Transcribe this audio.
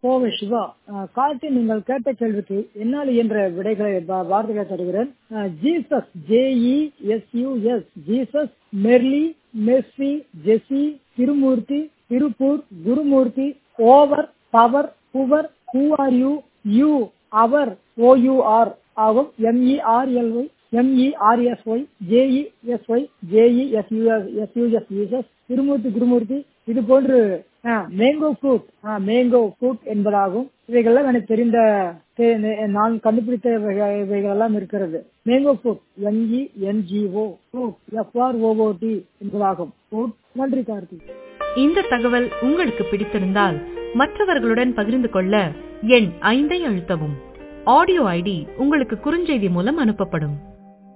கோவை சிவா அஹ், காலத்தில் நீங்கள் கேட்ட கேள்விக்கு என்னால் என்ற விடைகளை வா- வார்த்தைகளை தருகிறேன் அஹ், Jesus J E S U S Jesus Merly Mercy Jessy Thirumoorthy Tiruppur Gurumoorthy over power poor who are you you our O U R ஆகும் M E R L Y M E R S Y J E S Y J E S U S S U S யூசஸ் திருமூர்த்தி குருமூர்த்தி இது போன்று மேங்கோ ஃப்ரூட் மேங்கோ ஃப்ரூட் என்பதாகும் இவைகள்லாம் எனக்கு தெரிந்த தெ- நான் கண்டுபிடித்த இவைக- இவைகள் எல்லாம் இருக்கிறது mango fruit N E N G O fruit F R O O T என்பதாகும் ஃப்ரூட் நன்றி கார்த்திக் இந்த தகவல் உங்களுக்கு பிடித்திருந்தால் மற்றவர்களுடன் பகிர்ந்து கொள்ள எண் ஐந்தை அழுத்தவும் ஆடியோ ஐடி உங்களுக்கு குறுஞ்செய்தி மூலம் அனுப்பப்படும்